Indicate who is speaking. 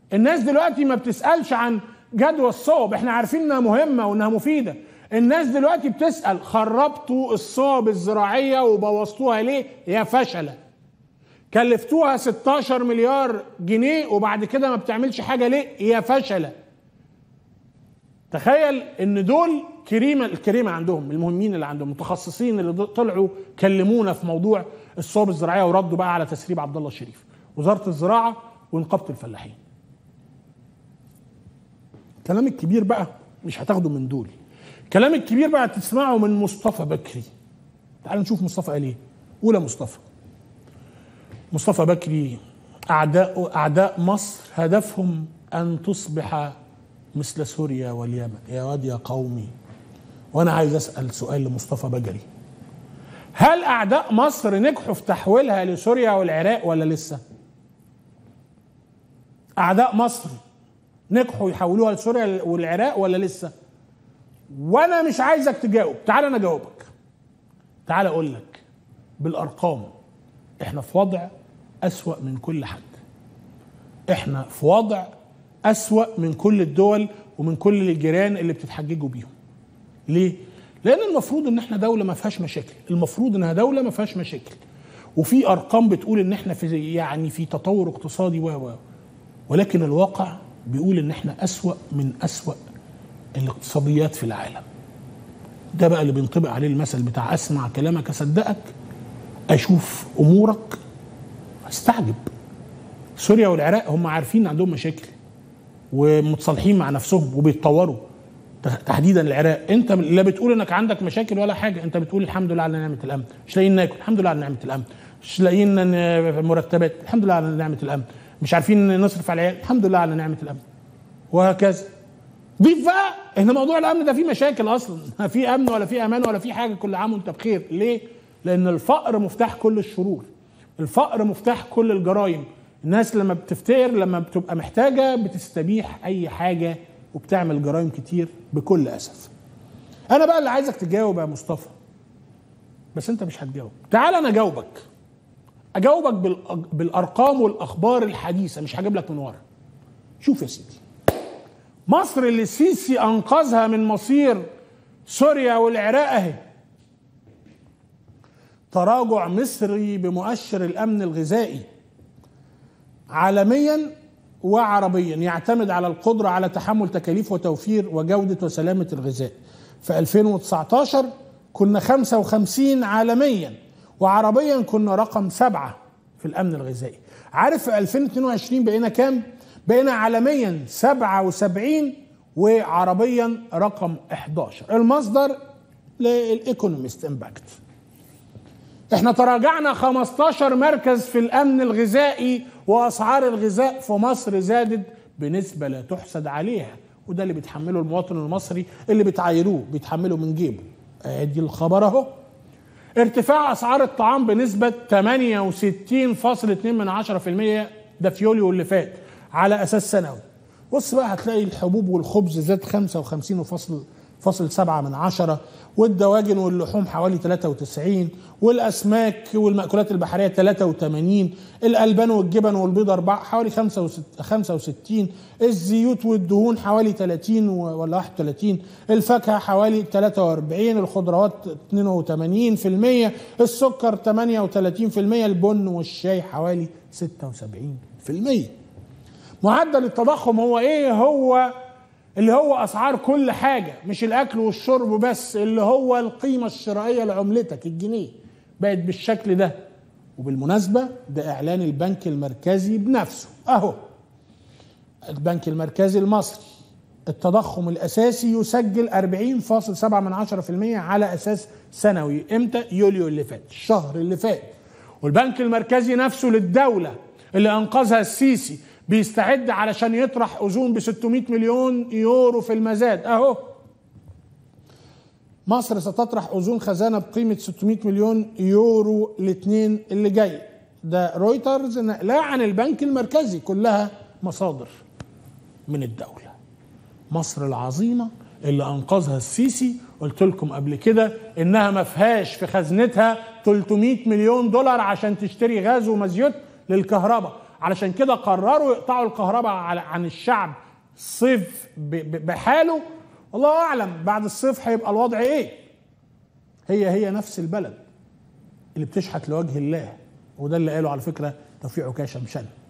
Speaker 1: الناس دلوقتي ما بتسالش عن جدوى الصوب احنا عارفين انها مهمه وانها مفيده الناس دلوقتي بتسال خربتوا الصوب الزراعيه وبوظتوها ليه يا فشله كلفتوها 16 مليار جنيه وبعد كده ما بتعملش حاجه ليه يا فشله تخيل ان دول كريمه الكريمه عندهم المهمين اللي عندهم متخصصين اللي طلعوا كلمونا في موضوع الصوب الزراعيه وردوا بقى على تسريب عبد الله الشريف وزاره الزراعه ونقابه الفلاحين الكلام الكبير بقى مش هتاخده من دول الكلام الكبير بقى تسمعه من مصطفى بكري تعال نشوف مصطفى قال ايه قول مصطفى مصطفى بكري اعداء اعداء مصر هدفهم ان تصبح مثل سوريا واليمن يا واد يا قومي وانا عايز اسال سؤال لمصطفى بجري هل اعداء مصر نجحوا في تحويلها لسوريا والعراق ولا لسه اعداء مصر نجحوا يحولوها لسوريا والعراق ولا لسه وانا مش عايزك تجاوب تعال انا اجاوبك تعال اقول لك بالارقام احنا في وضع اسوا من كل حد احنا في وضع اسوا من كل الدول ومن كل الجيران اللي بتتحججوا بيهم ليه لان المفروض ان احنا دوله ما فيهاش مشاكل المفروض انها دوله ما فيهاش مشاكل وفي ارقام بتقول ان احنا في يعني في تطور اقتصادي و ولكن الواقع بيقول ان احنا اسوا من اسوا الاقتصاديات في العالم ده بقى اللي بينطبق عليه المثل بتاع اسمع كلامك اصدقك اشوف امورك استعجب سوريا والعراق هم عارفين عندهم مشاكل ومتصالحين مع نفسهم وبيتطوروا تحديدا العراق انت لا بتقول انك عندك مشاكل ولا حاجه انت بتقول الحمد لله على نعمه الامن مش لاقيين ناكل الحمد لله على نعمه الامن مش لاقيين مرتبات الحمد لله على نعمه الامن مش عارفين نصرف على العيال الحمد لله على نعمه الامن وهكذا ضيف بقى ان موضوع الامن ده فيه مشاكل اصلا ما في امن ولا في امان ولا في حاجه كل عام وانت بخير ليه لان الفقر مفتاح كل الشرور الفقر مفتاح كل الجرائم الناس لما بتفتقر لما بتبقى محتاجه بتستبيح اي حاجه وبتعمل جرائم كتير بكل اسف انا بقى اللي عايزك تجاوب يا مصطفى بس انت مش هتجاوب تعال انا اجاوبك اجاوبك بالارقام والاخبار الحديثه مش هجيب لك من ورا شوف يا سيدي مصر اللي السيسي انقذها من مصير سوريا والعراق اهي تراجع مصري بمؤشر الامن الغذائي عالميا وعربيا يعتمد على القدرة على تحمل تكاليف وتوفير وجودة وسلامة الغذاء في 2019 كنا 55 عالميا وعربيا كنا رقم سبعة في الأمن الغذائي عارف في 2022 بقينا كام؟ بقينا عالميا 77 وعربيا رقم 11 المصدر للايكونومست امباكت احنا تراجعنا 15 مركز في الامن الغذائي واسعار الغذاء في مصر زادت بنسبه لا تحسد عليها وده اللي بيتحمله المواطن المصري اللي بتعايروه بيتحمله من جيبه ادي الخبر اهو ارتفاع اسعار الطعام بنسبه 68.2 من 10% ده في يوليو اللي فات على اساس سنوي بص بقى هتلاقي الحبوب والخبز زاد 55 وفصل فاصل سبعة من عشرة والدواجن واللحوم حوالي 93 والأسماك والمأكولات البحرية 83 الألبان والجبن والبيض أربعة حوالي 65 الزيوت والدهون حوالي 30 ولا 31 الفاكهة حوالي 43 الخضروات 82% السكر 38% البن والشاي حوالي 76% معدل التضخم هو ايه هو اللي هو اسعار كل حاجه مش الاكل والشرب بس اللي هو القيمه الشرائيه لعملتك الجنيه بقت بالشكل ده وبالمناسبه ده اعلان البنك المركزي بنفسه اهو البنك المركزي المصري التضخم الاساسي يسجل 40.7 من 10% على اساس سنوي امتى يوليو اللي فات الشهر اللي فات والبنك المركزي نفسه للدوله اللي انقذها السيسي بيستعد علشان يطرح اذون ب 600 مليون يورو في المزاد اهو مصر ستطرح اذون خزانه بقيمه 600 مليون يورو الاثنين اللي جاي ده رويترز نقلها عن البنك المركزي كلها مصادر من الدوله مصر العظيمه اللي انقذها السيسي قلت لكم قبل كده انها ما فيهاش في خزنتها 300 مليون دولار عشان تشتري غاز ومزيوت للكهرباء علشان كده قرروا يقطعوا الكهرباء على- عن الشعب الصيف ب- ب- بحاله الله اعلم بعد الصيف هيبقى الوضع ايه هي هي نفس البلد اللي بتشحت لوجه الله وده اللي قاله على فكره توفيق عكاشه مشان